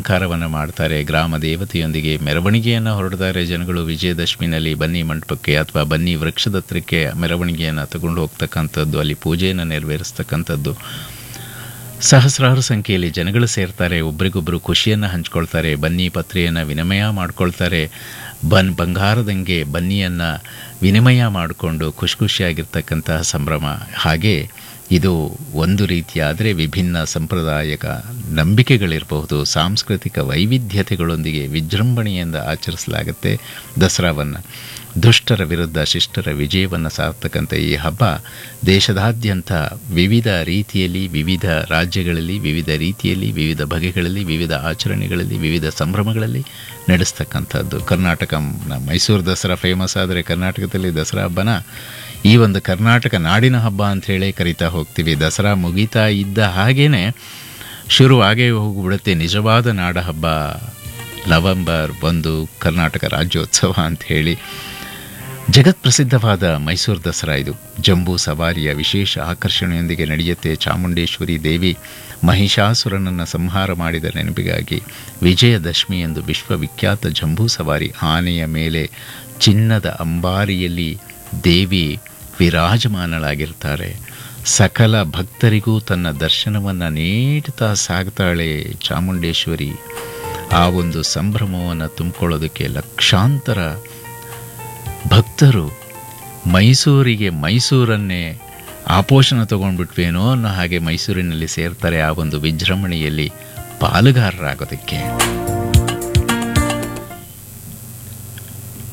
ಅಲಂಕಾರವನ್ನು ಮಾಡ್ತಾರೆ ಗ್ರಾಮ ದೇವತೆಯೊಂದಿಗೆ ಮೆರವಣಿಗೆಯನ್ನು ಹೊರಡ್ತಾರೆ ಜನಗಳು ವಿಜಯದಶಮಿನಲ್ಲಿ ಬನ್ನಿ ಮಂಟಪಕ್ಕೆ ಅಥವಾ ಬನ್ನಿ ವೃಕ್ಷದ ಹತ್ರಕ್ಕೆ ಮೆರವಣಿಗೆಯನ್ನು ತಗೊಂಡು ಹೋಗ್ತಕ್ಕಂಥದ್ದು ಅಲ್ಲಿ ಪೂಜೆಯನ್ನು ನೆರವೇರಿಸ್ತಕ್ಕಂಥದ್ದು ಸಹಸ್ರಾರು ಸಂಖ್ಯೆಯಲ್ಲಿ ಜನಗಳು ಸೇರ್ತಾರೆ ಒಬ್ರಿಗೊಬ್ಬರು ಖುಷಿಯನ್ನು ಹಂಚ್ಕೊಳ್ತಾರೆ ಬನ್ನಿ ಪತ್ರೆಯನ್ನು ವಿನಿಮಯ ಮಾಡ್ಕೊಳ್ತಾರೆ ಬನ್ ಬಂಗಾರದಂಗೆ ಬನ್ನಿಯನ್ನು ವಿನಿಮಯ ಮಾಡಿಕೊಂಡು ಖುಷಿ ಖುಷಿಯಾಗಿರ್ತಕ್ಕಂತಹ ಸಂಭ್ರಮ ಹಾಗೆ ಇದು ಒಂದು ರೀತಿಯಾದರೆ ವಿಭಿನ್ನ ಸಂಪ್ರದಾಯಕ ನಂಬಿಕೆಗಳಿರಬಹುದು ಸಾಂಸ್ಕೃತಿಕ ವೈವಿಧ್ಯತೆಗಳೊಂದಿಗೆ ವಿಜೃಂಭಣೆಯಿಂದ ಆಚರಿಸಲಾಗುತ್ತೆ ದಸರಾವನ್ನು ದುಷ್ಟರ ವಿರುದ್ಧ ಶಿಷ್ಟರ ವಿಜಯವನ್ನು ಸಾರ್ತಕ್ಕಂಥ ಈ ಹಬ್ಬ ದೇಶದಾದ್ಯಂತ ವಿವಿಧ ರೀತಿಯಲ್ಲಿ ವಿವಿಧ ರಾಜ್ಯಗಳಲ್ಲಿ ವಿವಿಧ ರೀತಿಯಲ್ಲಿ ವಿವಿಧ ಬಗೆಗಳಲ್ಲಿ ವಿವಿಧ ಆಚರಣೆಗಳಲ್ಲಿ ವಿವಿಧ ಸಂಭ್ರಮಗಳಲ್ಲಿ ನಡೆಸ್ತಕ್ಕಂಥದ್ದು ಕರ್ನಾಟಕ ನ- ಮೈಸೂರು ದಸರಾ ಫೇಮಸ್ ಆದರೆ ಕರ್ನಾಟಕದಲ್ಲಿ ದಸರಾ ಹಬ್ಬನ ಈ ಒಂದು ಕರ್ನಾಟಕ ನಾಡಿನ ಹಬ್ಬ ಅಂತ ಹೇಳಿ ಕರಿತಾ ಹೋಗ್ತೀವಿ ದಸರಾ ಮುಗೀತಾ ಇದ್ದ ಹಾಗೇನೆ ಶುರುವಾಗೇ ಹೋಗ್ಬಿಡುತ್ತೆ ನಿಜವಾದ ನಾಡ ಹಬ್ಬ ನವೆಂಬರ್ ಒಂದು ಕರ್ನಾಟಕ ರಾಜ್ಯೋತ್ಸವ ಅಂತ ಹೇಳಿ ಜಗತ್ ಪ್ರಸಿದ್ಧವಾದ ಮೈಸೂರು ದಸರಾ ಇದು ಜಂಬೂ ಸವಾರಿಯ ವಿಶೇಷ ಆಕರ್ಷಣೆಯೊಂದಿಗೆ ನಡೆಯುತ್ತೆ ಚಾಮುಂಡೇಶ್ವರಿ ದೇವಿ ಮಹಿಷಾಸುರನನ್ನು ಸಂಹಾರ ಮಾಡಿದ ನೆನಪಿಗಾಗಿ ವಿಜಯದಶಮಿ ಎಂದು ವಿಶ್ವವಿಖ್ಯಾತ ಜಂಬೂ ಸವಾರಿ ಆನೆಯ ಮೇಲೆ ಚಿನ್ನದ ಅಂಬಾರಿಯಲ್ಲಿ ದೇವಿ ವಿರಾಜಮಾನಳಾಗಿರ್ತಾರೆ ಸಕಲ ಭಕ್ತರಿಗೂ ತನ್ನ ದರ್ಶನವನ್ನು ನೀಡುತ್ತಾ ಸಾಗ್ತಾಳೆ ಚಾಮುಂಡೇಶ್ವರಿ ಆ ಒಂದು ಸಂಭ್ರಮವನ್ನು ತುಂಬಿಕೊಳ್ಳೋದಕ್ಕೆ ಲಕ್ಷಾಂತರ ಭಕ್ತರು ಮೈಸೂರಿಗೆ ಮೈಸೂರನ್ನೇ ಆಪೋಷಣ ತಗೊಂಡ್ಬಿಟ್ವೇನೋ ಅನ್ನೋ ಹಾಗೆ ಮೈಸೂರಿನಲ್ಲಿ ಸೇರ್ತಾರೆ ಆ ಒಂದು ವಿಜೃಂಭಣೆಯಲ್ಲಿ ಪಾಲುಗಾರರಾಗೋದಕ್ಕೆ